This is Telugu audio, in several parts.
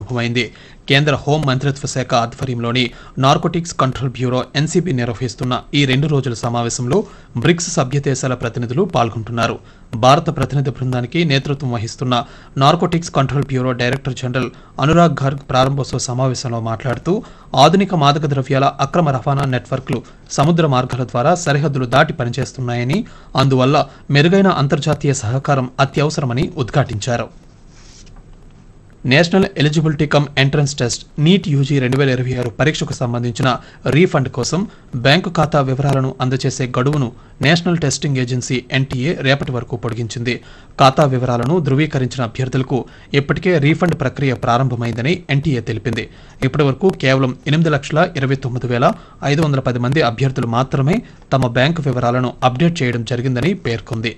ప్రారంభమైంది కేంద్ర హోం మంత్రిత్వ శాఖ ఆధ్వర్యంలోని నార్కోటిక్స్ కంట్రోల్ బ్యూరో ఎన్సీబీ నిర్వహిస్తున్న ఈ రెండు రోజుల సమావేశంలో బ్రిక్స్ సభ్య దేశాల ప్రతినిధులు పాల్గొంటున్నారు భారత ప్రతినిధి బృందానికి నేతృత్వం వహిస్తున్న narcotics control bureau director general Anurag Garg ప్రారంభోత్సవ సమావేశంలో మాట్లాడుతూ ఆధునిక మాదక ద్రవ్యాల అక్రమ రవాణా నెట్వర్క్లు సముద్ర మార్గాల ద్వారా సరిహద్దులు దాటి పనిచేస్తున్నాయని అందువల్ల మెరుగైన అంతర్జాతీయ సహకారం అత్యవసరమని ఉద్ఘాటించారు national eligibility cum entrance test NEET UG రెండు వేల ఇరవై ఆరు పరీక్షకు సంబంధించిన రీఫండ్ కోసం బ్యాంకు ఖాతా వివరాలను అందజేసే గడువును నేషనల్ టెస్టింగ్ ఏజెన్సీ ఎన్టీఏ రేపటి వరకు పొడిగించింది ఖాతా వివరాలను ధృవీకరించిన అభ్యర్థులకు ఇప్పటికే రీఫండ్ ప్రక్రియ ప్రారంభమైందని ఎన్టీఏ తెలిపింది ఇప్పటి వరకు కేవలం ఎనిమిది లక్షల ఇరవై తొమ్మిది వేల ఐదు వందల పది మంది అభ్యర్థులు మాత్రమే తమ బ్యాంకు వివరాలను అప్డేట్ చేయడం జరిగిందని పేర్కొంది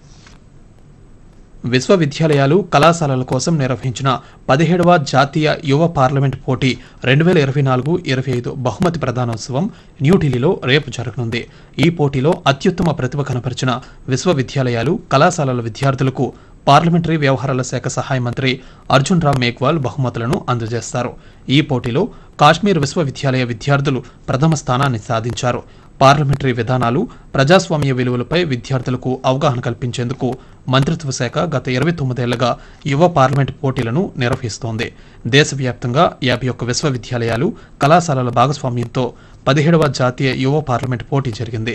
విశ్వవిద్యాలయాలు కళాశాలల కోసం నిర్వహించిన పదిహేడవ జాతీయ యువ పార్లమెంట్ పోటీ రెండు వేల ఇరవై నాలుగు ఇరవై ఐదు బహుమతి ప్రధానోత్సవం న్యూఢిల్లీలో రేపు జరగనుంది ఈ పోటీలో అత్యుత్తమ ప్రతిభ కనపరిచిన విశ్వవిద్యాలయాలు కళాశాలల విద్యార్థులకు పార్లమెంటరీ వ్యవహారాల శాఖ సహాయ మంత్రి అర్జున్ రామ్ మేఘ్వాల్ బహుమతులను అందజేస్తారు ఈ పోటీలో కాశ్మీర్ విశ్వవిద్యాలయ విద్యార్థులు ప్రథమ స్థానాన్ని సాధించారు పార్లమెంటరీ విధానాలు ప్రజాస్వామ్య విలువలపై విద్యార్థులకు అవగాహన కల్పించేందుకు మంత్రిత్వ శాఖ గత ఇరవై తొమ్మిదేళ్లుగా యువ పార్లమెంట్ పోటీలను నిర్వహిస్తోంది దేశవ్యాప్తంగా యాభై ఒక్క విశ్వవిద్యాలయాలు కళాశాలల భాగస్వామ్యంతో పదిహేడవ జాతీయ యువ పార్లమెంట్ పోటీ జరిగింది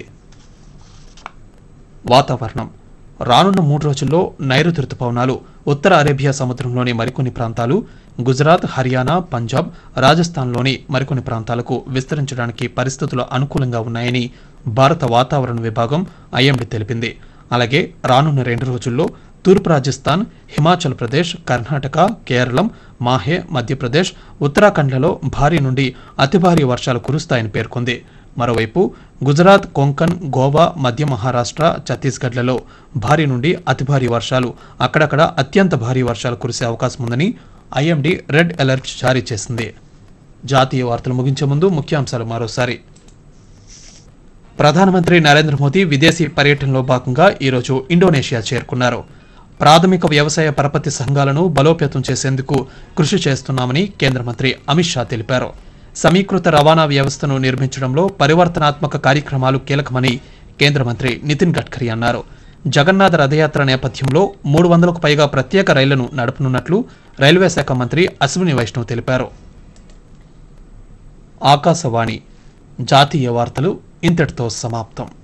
వాతావరణం రానున్న మూడు రోజుల్లో నైరుతి రుతుపవనాలు ఉత్తర అరేబియా సముద్రంలోని మరికొన్ని ప్రాంతాలు గుజరాత్ హర్యానా పంజాబ్ రాజస్థాన్లోని మరికొన్ని ప్రాంతాలకు విస్తరించడానికి పరిస్థితులు అనుకూలంగా ఉన్నాయని భారత వాతావరణ విభాగం ఐఎండీ తెలిపింది అలాగే రానున్న రెండు రోజుల్లో తూర్పు రాజస్థాన్ హిమాచల్ ప్రదేశ్ కర్ణాటక కేరళం మాహే మధ్యప్రదేశ్ ఉత్తరాఖండ్లలో భారీ నుండి అతి భారీ వర్షాలు కురుస్తాయని పేర్కొంది మరోవైపు గుజరాత్ కొంకన్ గోవా మధ్య మహారాష్ట్ర ఛత్తీస్గఢ్లలో భారీ నుండి అతి భారీ వర్షాలు అక్కడక్కడ అత్యంత భారీ వర్షాలు కురిసే అవకాశం ఉందని ఐఎండీ రెడ్ అలర్ట్ జారీ చేసింది జాతీయ వార్తలు ముగించే ముందు ముఖ్యాంశాలు మరోసారి ప్రధానమంత్రి నరేంద్ర మోదీ విదేశీ పర్యటనలో భాగంగా ఈరోజు ఇండోనేషియా చేరుకున్నారు ప్రాథమిక వ్యవసాయ పరపతి సంఘాలను బలోపేతం చేసేందుకు కృషి చేస్తున్నామని కేంద్ర మంత్రి అమిత్ షా తెలిపారు సమీకృత రవాణా వ్యవస్థను నిర్మించడంలో పరివర్తనాత్మక కార్యక్రమాలు కీలకమని కేంద్ర మంత్రి నితిన్ గడ్కరీ అన్నారు జగన్నాథ రథయాత్ర నేపథ్యంలో మూడు వందలకు పైగా ప్రత్యేక రైళ్లను నడపనున్నట్లు రైల్వే శాఖ మంత్రి అశ్విని వైష్ణవ్ తెలిపారు ఆకాశవాణి జాతీయ వార్తలు ఇంతటితో సమాప్తం